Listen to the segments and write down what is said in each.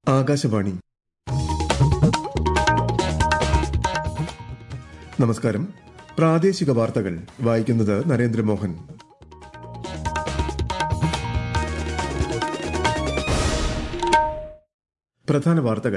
ആകാശവാണി നമസ്കാരം പ്രാദേശിക വാർത്തകൾ വായിക്കുന്നത് നരേന്ദ്രമോഹൻ പ്രധാന വാർത്തകൾ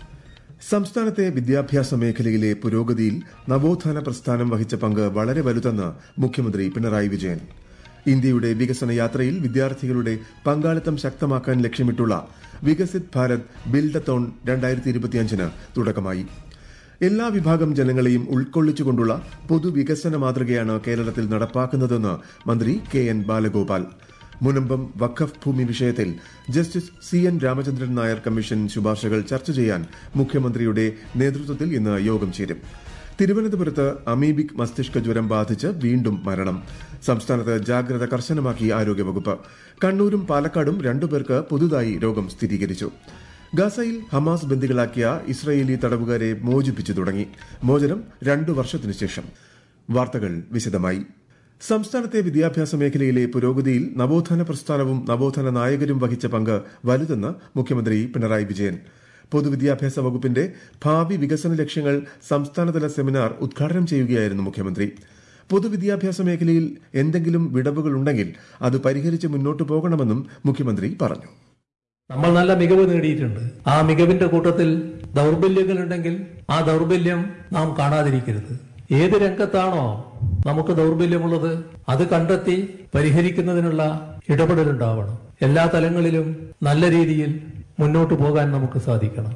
സംസ്ഥാനത്തെ വിദ്യാഭ്യാസ മേഖലയിലെ പുരോഗതിയിൽ നവോത്ഥാന പ്രസ്ഥാനം വഹിച്ച പങ്ക് വളരെ വലുതെന്ന് മുഖ്യമന്ത്രി പിണറായി വിജയൻ ഇന്ത്യയുടെ വികസന യാത്രയിൽ വിദ്യാർത്ഥികളുടെ പങ്കാളിത്തം ശക്തമാക്കാൻ ലക്ഷ്യമിട്ടുള്ള വികസിത് ഭാരത് ബിൽഡത്തോൺ രണ്ടായിരത്തി ഇരുപത്തിയഞ്ചിന് തുടക്കമായി എല്ലാ വിഭാഗം ജനങ്ങളെയും ഉൾക്കൊള്ളിച്ചുകൊണ്ടുള്ള പൊതുവികസന മാതൃകയാണ് കേരളത്തിൽ നടപ്പാക്കുന്നതെന്ന് മന്ത്രി കെ എൻ ബാലഗോപാൽ മുനമ്പം വഖഫ് ഭൂമി വിഷയത്തിൽ justice C N Ramachandran Nair commission ശുപാർശകൾ ചർച്ച ചെയ്യാൻ മുഖ്യമന്ത്രിയുടെ നേതൃത്വത്തിൽ ഇന്ന് യോഗം ചേരും തിരുവനന്തപുരത്ത് അമീബിക് മസ്തിഷ്ക ജ്വരം ബാധിച്ച് വീണ്ടും മരണം സംസ്ഥാനത്ത് ജാഗ്രത കർശനമാക്കി ആരോഗ്യവകുപ്പ് കണ്ണൂരും പാലക്കാടും രണ്ടുപേർക്ക് പുതുതായി രോഗം സ്ഥിരീകരിച്ചു ഗാസയിൽ ഹമാസ് ബന്ദികളാക്കിയ ഇസ്രയേലി തടവുകാരെ മോചിപ്പിച്ചു തുടങ്ങി മോചനം രണ്ടു വർഷത്തിനു ശേഷം വാർത്തകൾ വിശദമായി സംസ്ഥാനത്തെ വിദ്യാഭ്യാസ മേഖലയിലെ പുരോഗതിയിൽ നവോത്ഥാന പ്രസ്ഥാനവും നവോത്ഥാന നായകരും വഹിച്ച പങ്ക് വലുതെന്ന് മുഖ്യമന്ത്രി പിണറായി വിജയൻ പൊതുവിദ്യാഭ്യാസ വകുപ്പിന്റെ ഭാവി വികസന ലക്ഷ്യങ്ങൾ സംസ്ഥാനതല സെമിനാർ ഉദ്ഘാടനം ചെയ്യുകയായിരുന്നു മുഖ്യമന്ത്രി പൊതുവിദ്യാഭ്യാസ മേഖലയിൽ എന്തെങ്കിലും വിടവുകളുണ്ടെങ്കിൽ അത് പരിഹരിച്ച് മുന്നോട്ടു പോകണമെന്നും മുഖ്യമന്ത്രി പറഞ്ഞു നമ്മൾ നല്ല മികവ് നേടിയിട്ടുണ്ട് ആ മികവിന്റെ കൂട്ടത്തിൽ ദൗർബല്യങ്ങളുണ്ടെങ്കിൽ ആ ദൗർബല്യം നാം കാണാതിരിക്കരുത് ഏത് രംഗത്താണോ നമുക്ക് ദൗർബല്യമുള്ളത് അത് കണ്ടെത്തി പരിഹരിക്കുന്നതിനുള്ള ഇടപെടലുണ്ടാവണം എല്ലാ തലങ്ങളിലും നല്ല രീതിയിൽ മുന്നോട്ട് പോകാൻ നമുക്ക് സാധിക്കണം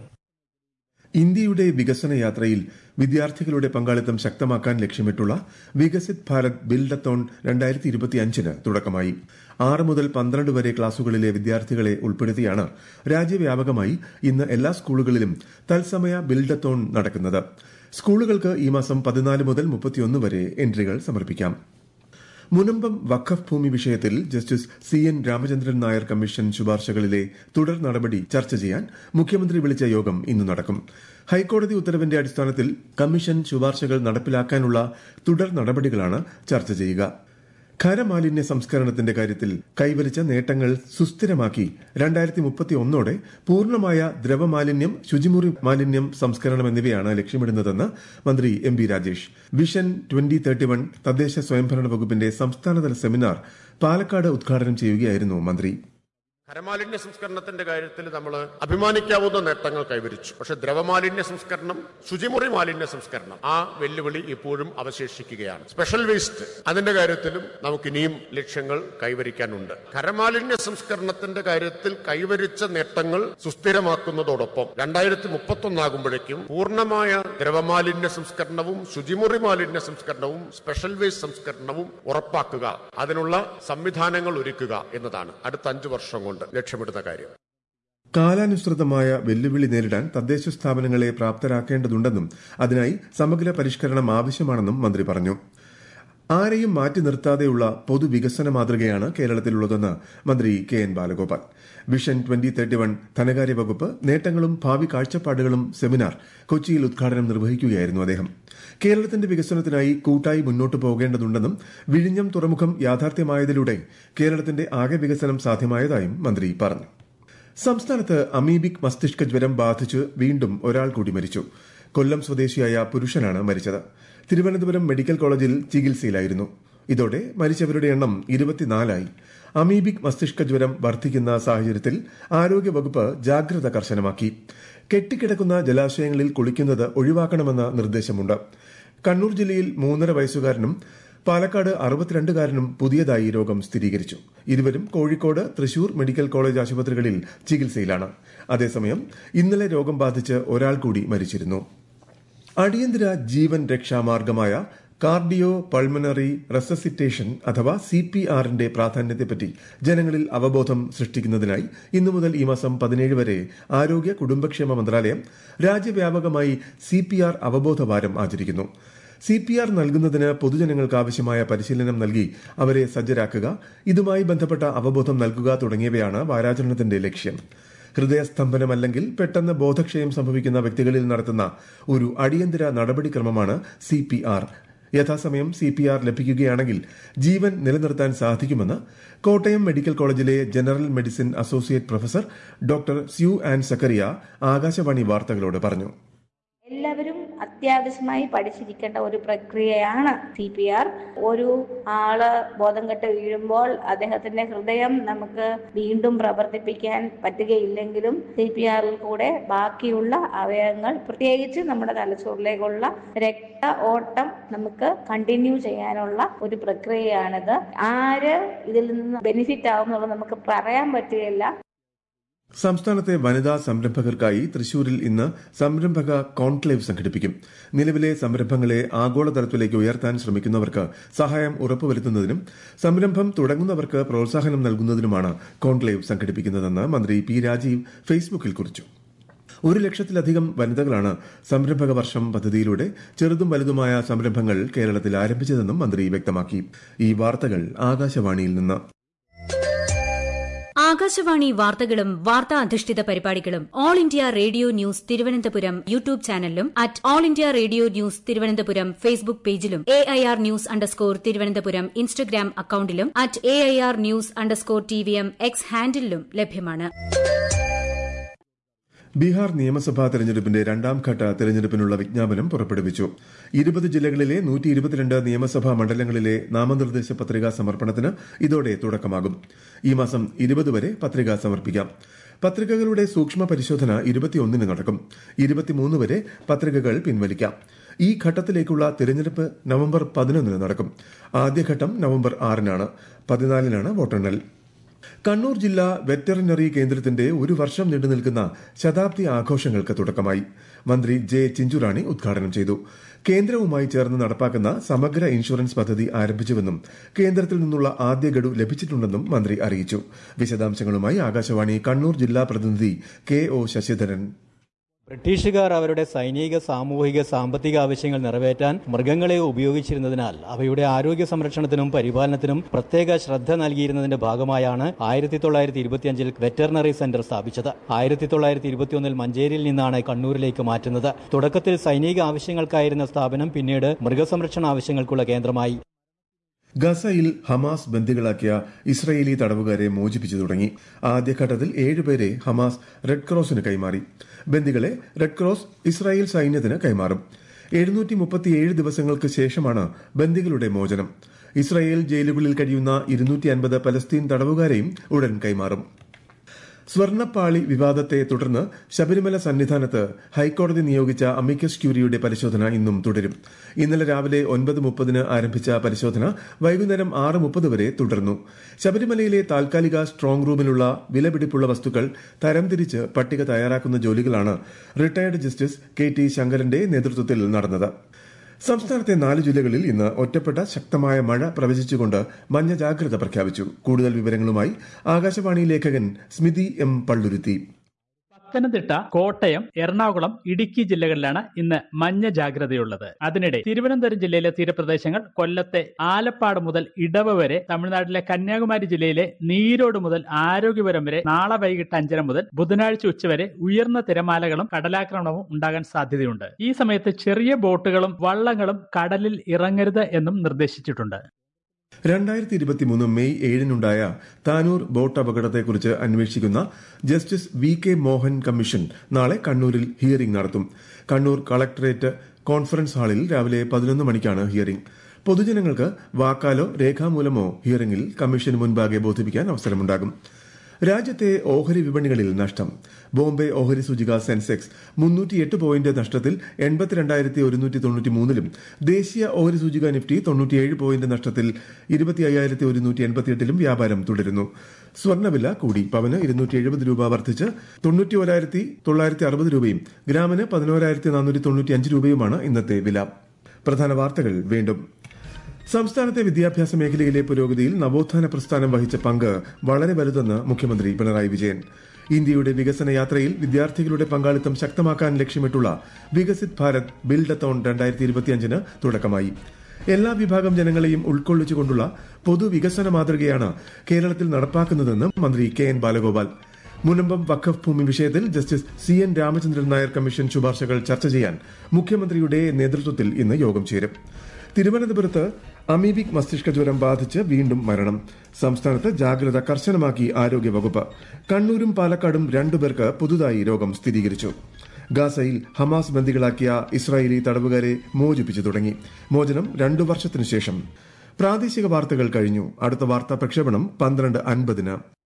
ഇന്ത്യയുടെ വികസന യാത്രയിൽ വിദ്യാർത്ഥികളുടെ പങ്കാളിത്തം ശക്തമാക്കാൻ ലക്ഷ്യമിട്ടുള്ള വികസിത് ഭാരത് ബിൽഡത്തോൺ രണ്ടായിരത്തി ഇരുപത്തിയഞ്ചിന് തുടക്കമായി ആറ് മുതൽ പന്ത്രണ്ട് വരെ ക്ലാസുകളിലെ വിദ്യാർത്ഥികളെ ഉൾപ്പെടുത്തിയാണ് രാജ്യവ്യാപകമായി ഇന്ന് എല്ലാ സ്കൂളുകളിലും തത്സമയ ബിൽഡത്തോൺ നടക്കുന്നത് സ്കൂളുകൾക്ക് ഈ മാസം പതിനാല് മുതൽ മുപ്പത്തിയൊന്ന് വരെ എൻട്രികൾ സമർപ്പിക്കാം മുനമ്പം വഖഫ് ഭൂമി വിഷയത്തിൽ justice C N Ramachandran Nair commission ശുപാർശകളിലെ തുടർ നടപടി ചർച്ച ചെയ്യാൻ മുഖ്യമന്ത്രി വിളിച്ച യോഗം ഇന്ന് നടക്കും ഹൈക്കോടതി ഉത്തരവിന്റെ അടിസ്ഥാനത്തിൽ കമ്മീഷൻ ശുപാർശകൾ നടപ്പിലാക്കാനുള്ള തുടർ നടപടികളാണ് ചർച്ച ചെയ്യുക ഖരമാലിന്യ സംസ്കരണത്തിന്റെ കാര്യത്തിൽ കൈവരിച്ച നേട്ടങ്ങൾ സുസ്ഥിരമാക്കി രണ്ടായിരത്തി മുപ്പത്തി ഒന്നോടെ പൂർണ്ണമായ ദ്രവമാലിന്യം ശുചിമുറി മാലിന്യം സംസ്കരണം എന്നിവയാണ് ലക്ഷ്യമിടുന്നതെന്ന് മന്ത്രി M B Rajesh vision twenty thirty one തദ്ദേശ സ്വയംഭരണ വകുപ്പിന്റെ സംസ്ഥാനതല സെമിനാർ പാലക്കാട് ഉദ്ഘാടനം ചെയ്യുകയായിരുന്നു മന്ത്രി ഖരമാലിന്യ സംസ്കരണത്തിന്റെ കാര്യത്തിൽ നമ്മൾ അഭിമാനിക്കാവുന്ന നേട്ടങ്ങൾ കൈവരിച്ചു പക്ഷെ ദ്രവമാലിന്യ സംസ്കരണം ശുചിമുറി മാലിന്യ സംസ്കരണം ആ വെല്ലുവിളി ഇപ്പോഴും അവശേഷിക്കുകയാണ് സ്പെഷ്യൽ വേസ്റ്റ് അതിന്റെ കാര്യത്തിലും നമുക്ക് ഇനിയും ലക്ഷ്യങ്ങൾ കൈവരിക്കാനുണ്ട് ഖരമാലിന്യ സംസ്കരണത്തിന്റെ കാര്യത്തിൽ കൈവരിച്ച നേട്ടങ്ങൾ സുസ്ഥിരമാക്കുന്നതോടൊപ്പം രണ്ടായിരത്തി മുപ്പത്തൊന്നാകുമ്പോഴേക്കും പൂർണ്ണമായ ദ്രവമാലിന്യ സംസ്കരണവും ശുചിമുറി മാലിന്യ സംസ്കരണവും സ്പെഷ്യൽ വേസ്റ്റ് സംസ്കരണവും ഉറപ്പാക്കുക അതിനുള്ള സംവിധാനങ്ങൾ ഒരുക്കുക എന്നതാണ് അടുത്ത അഞ്ചു വർഷം കൊണ്ട് ലക്ഷ്യമിടുന്ന കാര്യം കാലാനുസൃതമായ വെല്ലുവിളി നേരിടാൻ തദ്ദേശ സ്ഥാപനങ്ങളെ പ്രാപ്തരാക്കേണ്ടതുണ്ടെന്നും അതിനായി സമഗ്ര പരിഷ്കരണം ആവശ്യമാണെന്നും മന്ത്രി പറഞ്ഞു ആരെയും മാറ്റി നിർത്താതെയുള്ള പൊതുവികസന മാതൃകയാണ് കേരളത്തിലുള്ളതെന്ന് മന്ത്രി K N Balagopal vision twenty thirty one ധനകാര്യ വകുപ്പ് നേട്ടങ്ങളും ഭാവി കാഴ്ചപ്പാടുകളും സെമിനാർ കൊച്ചിയിൽ ഉദ്ഘാടനം നിർവഹിക്കുകയായിരുന്നു അദ്ദേഹം കേരളത്തിന്റെ വികസനത്തിനായി കൂട്ടായി മുന്നോട്ടു പോകേണ്ടതുണ്ടെന്നും വിഴിഞ്ഞം തുറമുഖം യാഥാർത്ഥ്യമായതിലൂടെ കേരളത്തിന്റെ ആകെ വികസനം സാധ്യമായതായും മന്ത്രി പറഞ്ഞു സംസ്ഥാനത്ത് അമീബിക് മസ്തിഷ്ക ജ്വരം ബാധിച്ച് വീണ്ടും ഒരാൾ കൂടി മരിച്ചു കൊല്ലം സ്വദേശിയായ പുരുഷനാണ് മരിച്ചത് തിരുവനന്തപുരം മെഡിക്കൽ കോളേജിൽ ചികിത്സയിലായിരുന്നു ഇതോടെ മരിച്ചവരുടെ എണ്ണം ഇരുപത്തിനാലായി അമീബിക് മസ്തിഷ്ക ജ്വരം വർദ്ധിക്കുന്ന സാഹചര്യത്തിൽ ആരോഗ്യവകുപ്പ് ജാഗ്രത കർശനമാക്കി കെട്ടിക്കിടക്കുന്ന ജലാശയങ്ങളിൽ കുളിക്കുന്നത് ഒഴിവാക്കണമെന്ന നിർദ്ദേശമുണ്ട് കണ്ണൂർ ജില്ലയിൽ മൂന്നര വയസ്സുകാരനും പാലക്കാട് അറുപത്തിരണ്ടുകാരനും പുതിയതായി രോഗം സ്ഥിരീകരിച്ചു ഇരുവരും കോഴിക്കോട് തൃശൂർ മെഡിക്കൽ കോളേജ് ആശുപത്രികളിൽ ചികിത്സയിലാണ് അതേസമയം ഇന്നലെ രോഗം ബാധിച്ച് ഒരാൾ കൂടി മരിച്ചിരുന്നു അടിയന്തര ജീവൻ രക്ഷാമാർഗമായ കാർഡിയോ പൾമണറി റെസസിറ്റേഷൻ അഥവാ സി പി ആറിന്റെ പ്രാധാന്യത്തെപ്പറ്റി ജനങ്ങളിൽ അവബോധം സൃഷ്ടിക്കുന്നതിനായി ഇന്നു മുതൽ ഈ മാസം പതിനേഴ് വരെ ആരോഗ്യ കുടുംബക്ഷേമ മന്ത്രാലയം രാജ്യവ്യാപകമായി സി പി ആർ അവബോധ വാരം ആചരിക്കുന്നു സി പി ആർ നൽകുന്നതിന് പൊതുജനങ്ങൾക്ക് ആവശ്യമായ പരിശീലനം നൽകി അവരെ സജ്ജരാക്കുക ഇതുമായി ബന്ധപ്പെട്ട അവബോധം നൽകുക തുടങ്ങിയവയാണ് വാരാചരണത്തിന്റെ ലക്ഷ്യം ഹൃദയസ്തംഭനമല്ലെങ്കിൽ പെട്ടെന്ന് ബോധക്ഷയം സംഭവിക്കുന്ന വ്യക്തികളിൽ നടത്തുന്ന ഒരു അടിയന്തര നടപടിക്രമമാണ് സി പി ആർ യഥാസമയം സി പി ആർ ലഭിക്കുകയാണെങ്കിൽ ജീവൻ നിലനിർത്താൻ സാധിക്കുമെന്ന് കോട്ടയം മെഡിക്കൽ കോളേജിലെ general medicine associate professor doctor Sue Ann Zachariah Akashvani വാർത്തകളോട് പറഞ്ഞു എല്ലാവരും അത്യാവശ്യമായി പഠിച്ചിരിക്കേണ്ട ഒരു പ്രക്രിയയാണ് സി പി ആർ ഒരു ആള് ബോധം കെട്ട് വീഴുമ്പോൾ അദ്ദേഹത്തിന്റെ ഹൃദയം നമുക്ക് വീണ്ടും പ്രവർത്തിപ്പിക്കാൻ പറ്റുകയില്ലെങ്കിലും സി പി ആറിൽ കൂടെ ബാക്കിയുള്ള അവയവങ്ങൾ പ്രത്യേകിച്ച് നമ്മുടെ തലച്ചോറിലേക്കുള്ള രക്ത ഓട്ടം നമുക്ക് കണ്ടിന്യൂ ചെയ്യാനുള്ള ഒരു പ്രക്രിയയാണിത് ആര് ഇതിൽ നിന്ന് ബെനിഫിറ്റ് ആവും എന്നുള്ളത് നമുക്ക് പറയാൻ പറ്റുകയില്ല സംസ്ഥാനത്തെ വനിതാ സംരംഭകർക്കായി തൃശൂരിൽ ഇന്ന് സംരംഭക കോൺക്ലേവ് സംഘടിപ്പിക്കും നിലവിലെ സംരംഭങ്ങളെ ആഗോളതലത്തിലേക്ക് ഉയർത്താൻ ശ്രമിക്കുന്നവർക്ക് സഹായം ഉറപ്പുവരുത്തുന്നതിനും സംരംഭം തുടങ്ങുന്നവർക്ക് പ്രോത്സാഹനം നൽകുന്നതിനുമാണ് കോൺക്ലേവ് സംഘടിപ്പിക്കുന്നതെന്ന് മന്ത്രി പി രാജീവ് ഫേസ്ബുക്കിൽ കുറിച്ചു ഒരു ലക്ഷത്തിലധികം വനിതകളാണ് സംരംഭക വർഷം പദ്ധതിയിലൂടെ ചെറുതും വലുതുമായ സംരംഭങ്ങൾ കേരളത്തിൽ ആരംഭിച്ചതെന്നും മന്ത്രി വ്യക്തമാക്കി ഈ വാർത്തകൾ ആകാശവാണിയിൽ നിന്ന് ആകാശവാണി വാർത്തകളും വാർത്താ അധിഷ്ഠിത പരിപാടികളും all India radio news Thiruvananthapuram YouTube ചാനലിലും at all India radio news Thiruvananthapuram Facebook പേജിലും A I R news underscore Thiruvananthapuram Instagram അക്കൌണ്ടിലും at A I R news underscore T V M X ഹാൻഡിലും ലഭ്യമാണ് ബീഹാർ നിയമസഭാ തെരഞ്ഞെടുപ്പിന്റെ രണ്ടാം ഘട്ട തെരഞ്ഞെടുപ്പിനുള്ള വിജ്ഞാപനം പുറപ്പെടുവിച്ചു ഇരുപത് ജില്ലകളിലെ നൂറ്റി ഇരുപത്തിരണ്ട് നിയമസഭാ മണ്ഡലങ്ങളിലെ നാമനിർദ്ദേശ പത്രികാ സമർപ്പണത്തിന് ഇതോടെ തുടക്കമാകും ഈ മാസം ഇരുപത് വരെ പത്രിക സമർപ്പിക്കാം പത്രികകളുടെ സൂക്ഷ്മ പരിശോധന ഇരുപത്തിയൊന്നിന് നടക്കും ഇരുപത്തിമൂന്ന് വരെ പത്രികകൾ പിൻവലിക്കാം ഈ ഘട്ടത്തിലേക്കുള്ള തിരഞ്ഞെടുപ്പ് നവംബർ പതിനൊന്നിന് നടക്കും ആദ്യഘട്ടം നവംബർ ആറിനാണ് പതിനാലിനാണ് വോട്ടെണ്ണൽ കണ്ണൂർ ജില്ലാ വെറ്ററിനറി കേന്ദ്രത്തിന്റെ ഒരു വർഷം നീണ്ടു നിൽക്കുന്ന ശതാബ്ദി ആഘോഷങ്ങൾക്ക് തുടക്കമായി മന്ത്രി ജെ ചിഞ്ചുറാണി ഉദ്ഘാടനം ചെയ്തു കേന്ദ്രവുമായി ചേർന്ന് നടപ്പാക്കുന്ന സമഗ്ര ഇൻഷുറൻസ് പദ്ധതി ആരംഭിച്ചുവെന്നും കേന്ദ്രത്തിൽ നിന്നുള്ള ആദ്യ ഗഡു ലഭിച്ചിട്ടുണ്ടെന്നും മന്ത്രി അറിയിച്ചു വിശദാംശങ്ങളുമായി ആകാശവാണി കണ്ണൂർ ജില്ലാ പ്രതിനിധി കെ ഒ ശശിധരൻ ബ്രിട്ടീഷുകാർ അവരുടെ സൈനിക സാമൂഹിക സാമ്പത്തിക ആവശ്യങ്ങൾ നിറവേറ്റാൻ മൃഗങ്ങളെ ഉപയോഗിച്ചിരുന്നതിനാൽ അവയുടെ ആരോഗ്യ സംരക്ഷണത്തിനും പരിപാലനത്തിനും പ്രത്യേക ശ്രദ്ധ നൽകിയിരുന്നതിന്റെ ഭാഗമായാണ് ആയിരത്തി തൊള്ളായിരത്തി ഇരുപത്തിയഞ്ചിൽ വെറ്ററിനറി സെന്റർ സ്ഥാപിച്ചത് ആയിരത്തി തൊള്ളായിരത്തി ഇരുപത്തിയൊന്നിൽ മഞ്ചേരിയിൽ നിന്നാണ് കണ്ണൂരിലേക്ക് മാറ്റുന്നത് തുടക്കത്തിൽ സൈനിക ആവശ്യങ്ങൾക്കായിരുന്ന സ്ഥാപനം പിന്നീട് മൃഗസംരക്ഷണ ആവശ്യങ്ങൾക്കുള്ള കേന്ദ്രമായി ഗസയിൽ ഹമാസ് ബന്ദികളാക്കിയ ഇസ്രയേലി തടവുകാരെ മോചിപ്പിച്ചു തുടങ്ങി ആദ്യഘട്ടത്തിൽ ഏഴുപേരെ ഹമാസ് റെഡ് ക്രോസിന് കൈമാറി ബന്ദികളെ റെഡ് ക്രോസ് ഇസ്രായേൽ സൈന്യത്തിന് കൈമാറും എഴുന്നൂറ്റി മുപ്പത്തിയേഴ് ദിവസങ്ങൾക്ക് ശേഷമാണ് ബന്ദികളുടെ മോചനം ഇസ്രായേൽ ജയിലുകളിൽ കഴിയുന്ന ഇരുന്നൂറ്റി അൻപത് പലസ്തീൻ തടവുകാരെയും ഉടൻ കൈമാറും സ്വർണ്ണപ്പാളി വിവാദത്തെ തുടർന്ന് ശബരിമല സന്നിധാനത്ത് ഹൈക്കോടതി നിയോഗിച്ച അമിക്കസ് ക്യൂരിയുടെ പരിശോധന ഇന്നും തുടരും ഇന്നലെ രാവിലെ ഒൻപത് മുപ്പതിന് ആരംഭിച്ച പരിശോധന വൈകുന്നേരം ആറ് മുപ്പത് വരെ തുടർന്നു ശബരിമലയിലെ താൽക്കാലിക സ്ട്രോങ് റൂമിലുള്ള വിലപിടിപ്പുള്ള വസ്തുക്കൾ തരംതിരിച്ച് പട്ടിക തയ്യാറാക്കുന്ന ജോലികളാണ് റിട്ടയർഡ് ജസ്റ്റിസ് കെ ടി ശങ്കരന്റെ നേതൃത്വത്തിൽ നടന്നത് സംസ്ഥാനത്തെ നാല് ജില്ലകളിൽ ഇന്ന് ഒറ്റപ്പെട്ട ശക്തമായ മഴ പ്രവചിച്ചുകൊണ്ട് മഞ്ഞ ജാഗ്രത പ്രഖ്യാപിച്ചു കൂടുതൽ വിവരങ്ങളുമായി ആകാശവാണി ലേഖകൻ സ്മിതി എം പള്ളുരുത്തി പത്തനംതിട്ട കോട്ടയം എറണാകുളം ഇടുക്കി ജില്ലകളിലാണ് ഇന്ന് മഞ്ഞ ജാഗ്രതയുള്ളത് അതിനിടെ തിരുവനന്തപുരം ജില്ലയിലെ തീരപ്രദേശങ്ങൾ കൊല്ലത്തെ ആലപ്പാട് മുതൽ ഇടവ വരെ തമിഴ്നാട്ടിലെ കന്യാകുമാരി ജില്ലയിലെ നീരോട് മുതൽ ആരോഗ്യപുരം വരെ നാളെ വൈകിട്ട് അഞ്ചര മുതൽ ബുധനാഴ്ച ഉച്ചവരെ ഉയർന്ന തിരമാലകളും കടലാക്രമണവും ഉണ്ടാകാൻ സാധ്യതയുണ്ട് ഈ സമയത്ത് ചെറിയ ബോട്ടുകളും വള്ളങ്ങളും കടലിൽ ഇറങ്ങരുത് എന്നും നിർദ്ദേശിച്ചിട്ടുണ്ട് രണ്ടായിരത്തി ഇരുപത്തിമൂന്ന് മെയ് ഏഴിനുണ്ടായ താനൂർ ബോട്ട് അപകടത്തെക്കുറിച്ച് അന്വേഷിക്കുന്ന justice V K Mohan commission നാളെ കണ്ണൂരിൽ ഹിയറിംഗ് നടത്തും കണ്ണൂർ കളക്ടറേറ്റ് കോൺഫറൻസ് ഹാളിൽ രാവിലെ പതിനൊന്ന് മണിക്കാണ് ഹിയറിംഗ് പൊതുജനങ്ങൾക്ക് വാക്കാലോ രേഖാമൂലമോ ഹിയറിംഗിൽ കമ്മീഷന് മുൻപാകെ ബോധിപ്പിക്കാൻ അവസരമുണ്ടാകും രാജ്യത്തെ ഓഹരി വിപണികളിൽ നഷ്ടം ബോംബെ ഓഹരി സൂചിക സെൻസെക്സ് മുന്നൂറ്റിയെട്ട് പോയിന്റ് നഷ്ടത്തിൽ എൺപത്തിരണ്ടായിരത്തി ഒരുന്നൂറ്റി തൊണ്ണൂറ്റി മൂന്നിലും ദേശീയ ഓഹരി സൂചിക നിഫ്റ്റി തൊണ്ണൂറ്റിയേഴ് പോയിന്റ് നഷ്ടത്തിൽ ഇരുപത്തി അയ്യായിരത്തി ഒരുന്നൂറ്റി എൺപത്തിയെട്ടിലും വ്യാപാരം തുടരുന്നു സ്വർണ്ണവില കൂടി പവന് ഇരുന്നൂറ്റി എഴുപത് രൂപ വർദ്ധിച്ച് തൊണ്ണൂറ്റി ഒരായിരത്തി തൊള്ളായിരത്തി അറുപത് രൂപയും ഗ്രാമിന് പതിനോരായിരത്തി നാനൂറ്റി തൊണ്ണൂറ്റി അഞ്ച് രൂപയുമാണ് ഇന്നത്തെ വില പ്രധാന വാർത്തകൾ വീണ്ടും സംസ്ഥാനത്തെ വിദ്യാഭ്യാസ മേഖലയിലെ പുരോഗതിയിൽ നവോത്ഥാന പ്രസ്ഥാനം വഹിച്ച പങ്ക് വളരെ വലുതെന്ന് മുഖ്യമന്ത്രി പിണറായി വിജയൻ ഇന്ത്യയുടെ വികസന യാത്രയിൽ വിദ്യാർത്ഥികളുടെ പങ്കാളിത്തം ശക്തമാക്കാൻ ലക്ഷ്യമിട്ടുള്ള വികസിത് ഭാരത് ബിൽഡത്തോൺ രണ്ടായിരത്തി ഇരുപത്തിയഞ്ചിന് തുടക്കമായി എല്ലാ വിഭാഗം ജനങ്ങളെയും ഉൾക്കൊള്ളിച്ചുകൊണ്ടുള്ള പൊതുവികസന മാതൃകയാണ് കേരളത്തിൽ നടപ്പാക്കുന്നതെന്ന് മന്ത്രി കെ എൻ ബാലഗോപാൽ മുനമ്പം വഖഫ് ഭൂമി വിഷയത്തിൽ justice C N Ramachandran Nair commission ശുപാർശകൾ ചർച്ച ചെയ്യാൻ മുഖ്യമന്ത്രിയുടെ നേതൃത്വത്തിൽ ഇന്ന് യോഗം ചേരും തിരുവനന്തപുരത്ത് അമീബിക് മസ്തിഷ്ക ജ്വരം ബാധിച്ച് വീണ്ടും മരണം സംസ്ഥാനത്ത് ജാഗ്രത കർശനമാക്കി ആരോഗ്യവകുപ്പ് കണ്ണൂരും പാലക്കാടും രണ്ടുപേർക്ക് പുതുതായി രോഗം സ്ഥിരീകരിച്ചു ഗാസയിൽ ഹമാസ് ബന്ദികളാക്കിയ ഇസ്രായേലി തടവുകാരെ മോചിപ്പിച്ചു തുടങ്ങി മോചനം രണ്ടു വർഷത്തിനു ശേഷം പ്രാദേശിക വാർത്തകൾ കഴിഞ്ഞു അടുത്ത വാർത്താ പ്രക്ഷേപണം പന്ത്രണ്ട് അൻപതിന്